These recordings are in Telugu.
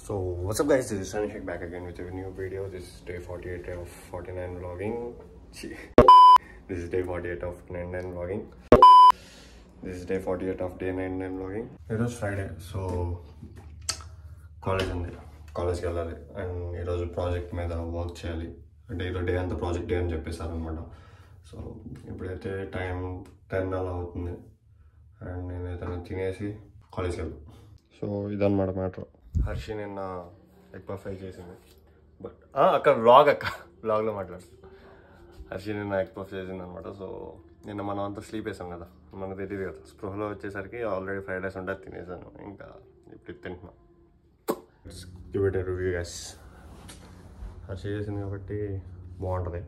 So what's up guys, this is Sanishik back again with a new video. This is day 48 of 49 vlogging. Chhi. this is day 48 of 99 vlogging. This is day 48 of day 99 vlogging. ఈరోజు ఫ్రైడే సో కాలేజ్ ఉంది కాలేజ్కి వెళ్ళాలి అండ్ ఈరోజు ప్రాజెక్ట్ మీద వర్క్ చేయాలి అంటే ఈరోజు డే అంతా ప్రాజెక్ట్ డే అని చెప్పేశారు అనమాట సో ఇప్పుడైతే టైం టెన్ అలా అవుతుంది అండ్ నేను ఏదైనా తినేసి కాలేజ్కి వెళ్తాను సో ఇదన్నమాట మ్యాటర్ హర్షి నిన్న ఎక్కువ ఫ్రై చేసింది బట్ అక్క వ్లాగ్ అక్క వ్లాగ్లో మాట్లాడు హర్షి నిన్న ఎగ్ పఫ్ చేసింది అనమాట సో నిన్న మనం అంతా స్లీప్ వేసాం కదా మనకు తెలియదు కదా స్పృహలో వచ్చేసరికి ఆల్రెడీ ఫ్రైడ్ రైస్ ఉంటే తినేసాను ఇంకా ఇప్పుడు ఇది తింటున్నా గివ్ ఇట్ రివ్యూ గస్ హర్షి చేసింది కాబట్టి బాగుంటుంది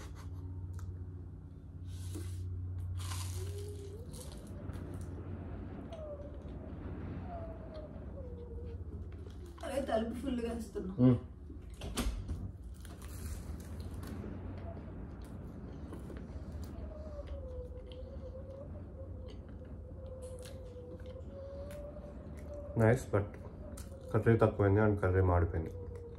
అరే తలుపు ఫుల్గా వేస్తున్నా నైస్ బట్ కర్రీ తక్కువైంది అండ్ కర్రీ మాడిపోయింది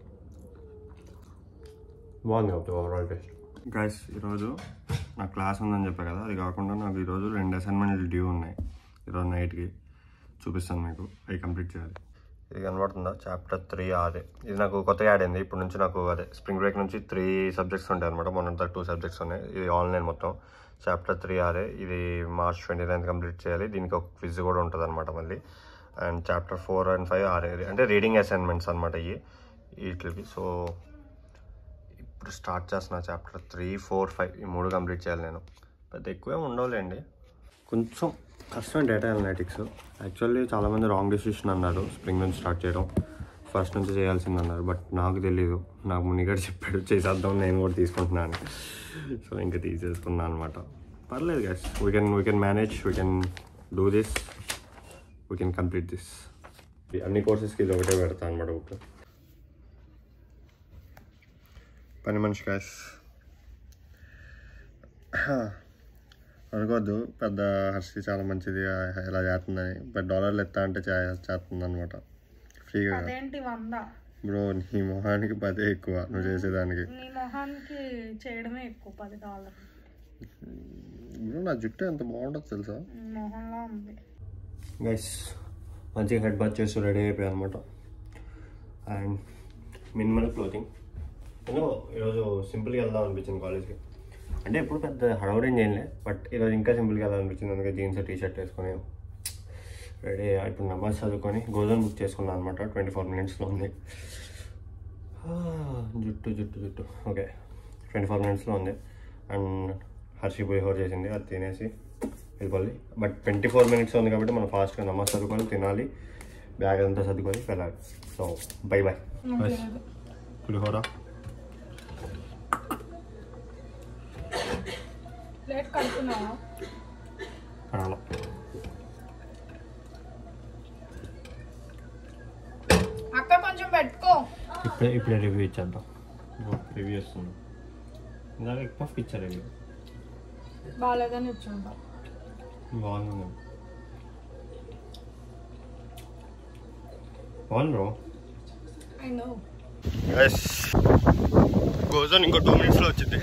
బాగుంది కాబట్టి ఓవరాల్ టేస్ట్ గైస్ ఈరోజు నా క్లాస్ ఉందని చెప్పా కదా అది కాకుండా నాకు ఈరోజు రెండు అసైన్మెంట్లు డ్యూ ఉన్నాయి ఈరోజు నైట్కి చూపిస్తాను మీకు అవి కంప్లీట్ చేయాలి ఇది కనబడుతుందా చాప్టర్ త్రీ అదే ఇది నాకు కొత్తగా యాడ్ అయింది ఇప్పుడు నుంచి నాకు అదే స్ప్రింగ్ బ్రేక్ నుంచి త్రీ సబ్జెక్ట్స్ ఉంటాయి అనమాట మొన్న టూ సబ్జెక్ట్స్ ఉన్నాయి ఇది ఆన్లైన్ మొత్తం చాప్టర్ త్రీ ఆరే ఇది మార్చ్ ట్వంటీ నైన్త్ కంప్లీట్ చేయాలి దీనికి ఒక క్విజ్ కూడా ఉంటుంది అనమాట మళ్ళీ and chapter four and five ఆరే అంటే రీడింగ్ అసైన్మెంట్స్ అనమాట ఇవి వీటికి సో ఇప్పుడు స్టార్ట్ చేస్తున్నా చాప్టర్ త్రీ ఫోర్ ఫైవ్ ఈ మూడు కంప్లీట్ చేయాలి నేను పెద్ద ఎక్కువే ఉండవులేండి కొంచెం కష్టం డేటా అనలిటిక్స్ యాక్చువల్లీ చాలామంది రాంగ్ డెసిషన్ అన్నారు స్ప్రింగ్ నుంచి స్టార్ట్ చేయడం ఫస్ట్ నుంచి చేయాల్సింది అన్నారు బట్ నాకు తెలీదు నాకు మునిగడు చెప్పాడు చేసేద్దాం నేను కూడా తీసుకుంటున్నాను సో ఇంకా తీసేసుకున్నాను అనమాట పర్లేదు guys we can we can manage we can do this we can complete this అన్ని కోర్సెస్కి ఇది ఒకటే పెడతా అనమాట బుక్ పని మనిషి గాయస్ అనుకోవద్దు పెద్ద హర్షి చాలా మంచిది ఇలా చేస్తుందని బట్ డాలర్లు ఎత్తా అంటే చేస్తుంది అనమాట ఫ్రీగా కాదు. అదేంటి వంద బ్రో నీ మొహానికి పదే ఎక్కువ నువ్వు చేసేదానికి నీ మొహానికి చేయడమే ఎక్కువ పది డాలర్ బ్రో నా జుట్టు ఎంత బాగుంటుంది తెలుసా మొహంలో ఉంది గైస్ మంచిగా హెడ్ బాత్ చేస్తూ రెడీ అయిపోయాయి అనమాట అండ్ మినిమల్ క్లోతింగ్ నేను ఈరోజు సింపుల్గా వెళ్దాం అనిపించింది కాలేజ్కి అంటే ఎప్పుడు పెద్ద హడావుడి ఏం చేయలే బట్ ఈరోజు ఇంకా సింపుల్గా వెళ్దాం అనిపించింది అందుకే జీన్స్ టీ షర్ట్ వేసుకొని రెడీ ఇప్పుడు నమాజ్ చదువుకొని గోధుమ బుక్ చేసుకున్నాను అనమాట ట్వంటీ ఫోర్ మినిట్స్లో ఉంది ఆ, జుట్టు జుట్టు జుట్టు ఓకే ట్వంటీ ఫోర్ మినిట్స్లో ఉంది అండ్ హర్షి పులిహోర చేసింది అది తినేసి వెళ్ళిపోవాలి బట్ ట్వంటీ ఫోర్ మినిట్స్ ఉంది కాబట్టి మనం ఫాస్ట్గా నమాజ్ చదువుకొని తినాలి బ్యాగ్ అంతా చదువుకొని వెళ్ళాలి so bye bye pulihora plate కడుతున్నావా కనాల అక్క కొంచెం పెట్టుకో ఇప్పుడే ఇప్పుడే రివ్యూ ఇచ్చేద్దాం రివ్యూ ఇస్తున్నాం ఇందాక ఎక్కువ ఇచ్చారు రివ్యూ బాగాలేదని ఇచ్చుంటా బాగుంది బాగుంది బ్రో ఐ నో ఎస్ గోజన్ ఇంకో టూ మినిట్స్లో వచ్చింది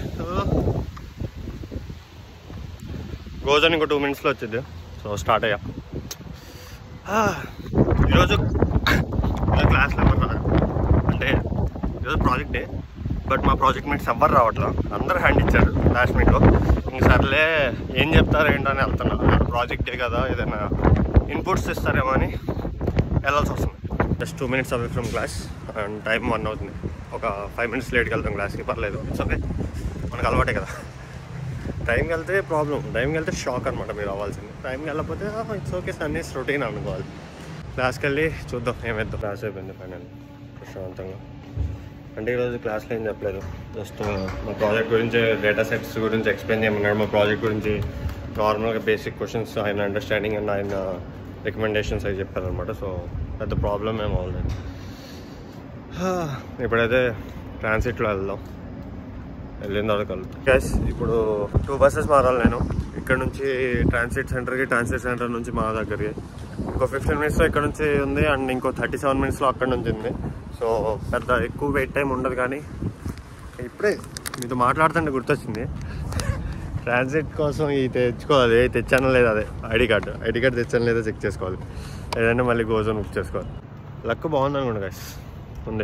గోజన్ ఇంకో టూ మినిట్స్లో వచ్చింది సో స్టార్ట్ అయ్యా ఆ, ఈరోజు ఇలా క్లాస్లో ఎవరు రారు అంటే ఈరోజు ప్రాజెక్ట్ డే బట్ మా ప్రాజెక్ట్ మేట్స్ ఎవ్వరు రావట్లేదు అందరు హ్యాండ్ ఇచ్చారు లాస్ట్ మినిట్లో ఇంక సర్లే ఏం చెప్తారు ఏంటో అని వెళ్తున్నా ప్రాజెక్ట్ డే కదా ఏదైనా ఇన్పుట్స్ ఇస్తారేమో అని వెళ్ళాల్సి వస్తుంది just two minutes away from class and time one అవుతుంది ఒక ఫైవ్ మినిట్స్ లేట్కి వెళ్తాం క్లాస్కి పర్లేదు ఇట్స్ ఓకే మనకు అలవాటే కదా టైంకి వెళ్తే ప్రాబ్లం టైంకి వెళ్తే షాక్ అనమాట మీరు అవ్వాల్సింది టైంకి వెళ్ళకపోతే ఇట్స్ ఓకే సన్నీస్ రొటీన్ అనుకోవాలి క్లాస్కి వెళ్ళి చూద్దాం ఏమైద్దాం క్లాస్ అయిపోయింది ఫైనల్ ప్రశాంతంగా అంటే ఈరోజు క్లాస్లో ఏం చెప్పలేదు జస్ట్ మా ప్రాజెక్ట్ గురించి డేటా సెట్స్ గురించి ఎక్స్ప్లెయిన్ చేయమన్నాడు మా ప్రాజెక్ట్ గురించి నార్మల్గా బేసిక్ క్వశ్చన్స్ ఆయన అండర్స్టాండింగ్ అండ్ ఆయన రికమెండేషన్స్ అవి చెప్పారనమాట సో పెద్ద ప్రాబ్లం ఏమో అవ్వలేదు ఇప్పుడైతే ట్రాన్సిట్లో వెళ్దాం వెళ్ళిన తర్వాత కలుద్దాం గ్యాస్ ఇప్పుడు టూ బస్సెస్ మారాలి నేను ఇక్కడ నుంచి ట్రాన్సిట్ సెంటర్కి ట్రాన్సిట్ సెంటర్ నుంచి మా దగ్గరికి ఇంకో ఫిఫ్టీన్ మినిట్స్లో ఇక్కడ నుంచి ఉంది అండ్ ఇంకో థర్టీ సెవెన్ మినిట్స్లో అక్కడ నుంచి ఉంది సో పెద్ద ఎక్కువ వెయిట్ టైం ఉండదు కానీ ఇప్పుడే మీతో మాట్లాడుతుంటే గుర్తొచ్చింది ట్రాన్సిట్ కోసం ఇది తెచ్చుకోవాలి ఏ తెచ్చానో లేదా అదే ఐడి కార్డు ఐడి కార్డు తెచ్చానో లేదా చెక్ చేసుకోవాలి లేదంటే మళ్ళీ గోజోన్ బుక్ చేసుకోవాలి లక్ బాగుంది అనుకోండి గైస్ ఉంది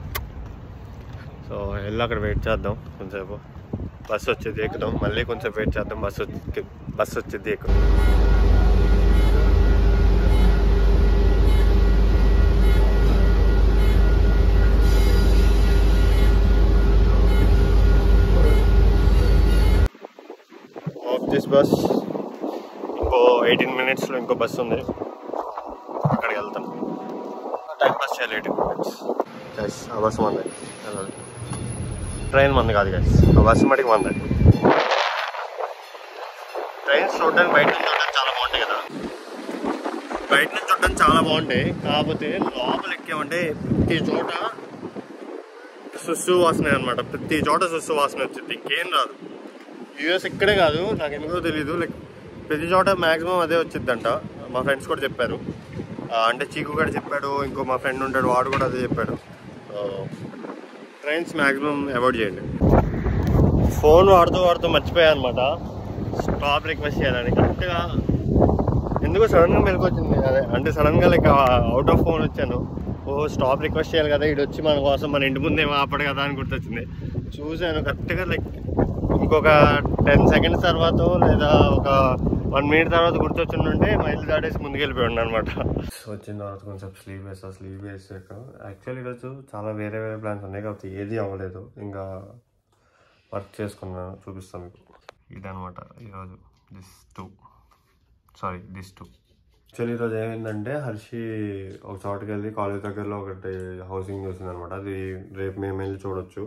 సో వెళ్ళి అక్కడ వెయిట్ చేద్దాం కొంచెంసేపు బస్సు వచ్చేది ఎక్కుదాం మళ్ళీ కొంచెం వెయిట్ చేద్దాం బస్సు వచ్చి బస్సు వచ్చేది ఎక్కుదాం ఆఫ్ దిస్ బస్ ఇంకో ఎయిటీన్ మినిట్స్లో ఇంకో బస్ ఉంది అక్కడికి వెళ్తాం టైం పాస్ చేయాలి ఎయిటీన్ మినిట్స్ గైస్ ఆ బస్సు మంది వెళ్ళాలి ట్రైన్ మంది కాదు గైస్ ఆ బస్సు మటుకు మంది ట్రైన్స్ చూడడానికి బయట నుంచి చూడడానికి చాలా బాగుంటాయి కదా బయట నుంచి చూడడానికి చాలా బాగుంటాయి కాకపోతే లోపల ఎక్కామంటే ప్రతి చోట సుస్సు వాసన అనమాట ప్రతి చోట సుస్సు వాసన వచ్చింది ఇంకేం రాదు యూఎస్ ఇక్కడే కాదు నాకు ఎందుకో తెలియదు లైక్ ప్రతి చోట మ్యాక్సిమం అదే వచ్చిందంట మా ఫ్రెండ్స్ కూడా చెప్పారు ఆ, అంటే చీకు కూడా చెప్పాడు ఇంకో మా ఫ్రెండ్ ఉంటాడు వాడు కూడా అదే చెప్పాడు ట్రైన్స్ మ్యాక్సిమం అవాయిడ్ చేయండి ఫోన్ వాడుతూ వాడుతూ మర్చిపోయా అనమాట స్టాప్ రిక్వెస్ట్ చేయాలని కరెక్ట్గా ఎందుకో సడన్గా మెలకొచ్చింది అదే అంటే సడన్గా లైక్ అవుట్ ఆఫ్ ఫోన్ వచ్చాను ఓ స్టాప్ రిక్వెస్ట్ చేయాలి కదా ఇటు వచ్చి మన కోసం మన ఇంటి ముందే ఆపడు కదా అని గుర్తొచ్చింది చూశాను కరెక్ట్గా లైక్ ఇంకొక టెన్ సెకండ్స్ తర్వాత లేదా ఒక వన్ మినిట్ తర్వాత గుర్తొచ్చిందంటే మైల్ దాటేసి ముందుకు వెళ్ళిపోయాడు అనమాట వచ్చిన తర్వాత కొంచెం స్లీవ్ వేస్తా స్లీవ్ వేసాక యాక్చువల్లీ ఈరోజు చాలా వేరే వేరే ప్లాన్స్ ఉన్నాయి కాకపోతే ఏది అవ్వలేదు ఇంకా వర్క్ చేసుకున్నాను చూపిస్తాను మీకు ఇదనమాట ఈరోజు this two sorry this two actually ఈరోజు ఏమైందంటే హర్షి ఒక చోటుకి వెళ్ళి కాలేజ్ దగ్గరలో ఒకటి హౌసింగ్ చూసింది అనమాట అది రేపు మేము వెళ్ళి చూడొచ్చు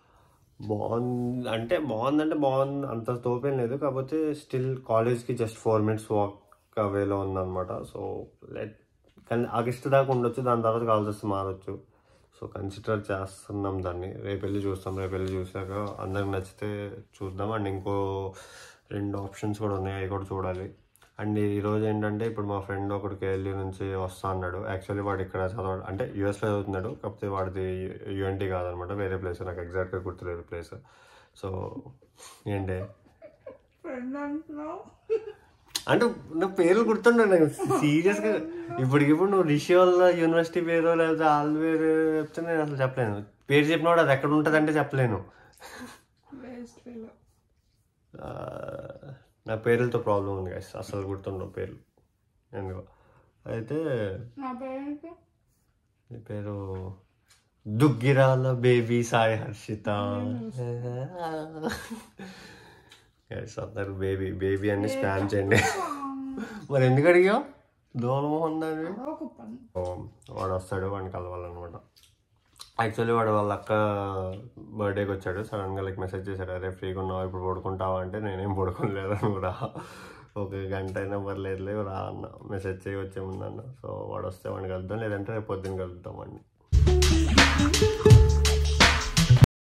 బాగుంది అంటే బాగుందంటే బాగుంది అంత తోపేం లేదు కాకపోతే స్టిల్ కాలేజ్కి జస్ట్ ఫోర్ మినిట్స్ వాక్ అవేలో ఉందన్నమాట సో లెట్ కానీ ఆగస్ట్ దాకా ఉండొచ్చు దాని తర్వాత కావాల్సి వస్తే మారచ్చు సో కన్సిడర్ చేస్తున్నాం దాన్ని రేపు వెళ్ళి చూస్తాం రేపు వెళ్ళి చూసాక అందరికి నచ్చితే చూద్దాం అండ్ ఇంకో రెండు ఆప్షన్స్ కూడా ఉన్నాయి అవి కూడా చూడాలి అండ్ ఈరోజు ఏంటంటే ఇప్పుడు మా ఫ్రెండ్ ఒకటి కేఎల్యూ నుంచి వస్తా అన్నాడు యాక్చువల్లీ వాడు ఇక్కడ చదవడు అంటే యూఎస్లో చదువుతున్నాడు కాకపోతే వాడిది యుఎన్టీ కాదనమాట వేరే ప్లేస్ నాకు ఎగ్జాక్ట్గా గుర్తులేదు ప్లేస్ సో ఏంటి ఫ్రెండ్ అంటున్నావు అంటే నా పేర్లు గుర్తుండే నాకు సీరియస్గా ఇప్పటికిప్పుడు నువ్వు రిషి వాళ్ళ యూనివర్సిటీ పేరు లేకపోతే వాళ్ళ పేరు చెప్తే నేను అసలు చెప్పలేను పేరు చెప్పినప్పుడు అది ఎక్కడ ఉంటుంది అంటే చెప్పలేను వేస్ట్ ఫీల్ ఆ, నా పేర్లతో ప్రాబ్లం ఉంది guys. అసలు గుర్తుండవు పేర్లు ఎందుకో అయితే నా పేరెంట్ నీ పేరు దుగ్గిరాల బేబీ సాయి హర్షిత Guys, అందరు బేబీ బేబీ అని స్పామ్ చేయండి మరి ఎందుకు అడిగావు దోలమోహన్ దాన్ని కుప్పను ఓ, వాడు వస్తాడు వాడిని కలవాలన్నమాట యాక్చువల్లీ వాడు వాళ్ళ అక్క బర్త్డేకి వచ్చాడు సడన్గా లైక్ మెసేజ్ చేశాడు అరే ఫ్రీగా ఉన్నావు ఇప్పుడు పడుకుంటావా అంటే నేనేం పడుకోలేదు నువ్వు రా ఒక గంట అయినా పర్లేదు రా అన్న మెసేజ్ చేయి వచ్చే ముందు అన్న సో వాడు వస్తే వాడిని కలుద్దాం లేదంటే రేపు పొద్దున్న కలుద్దాం వాడిని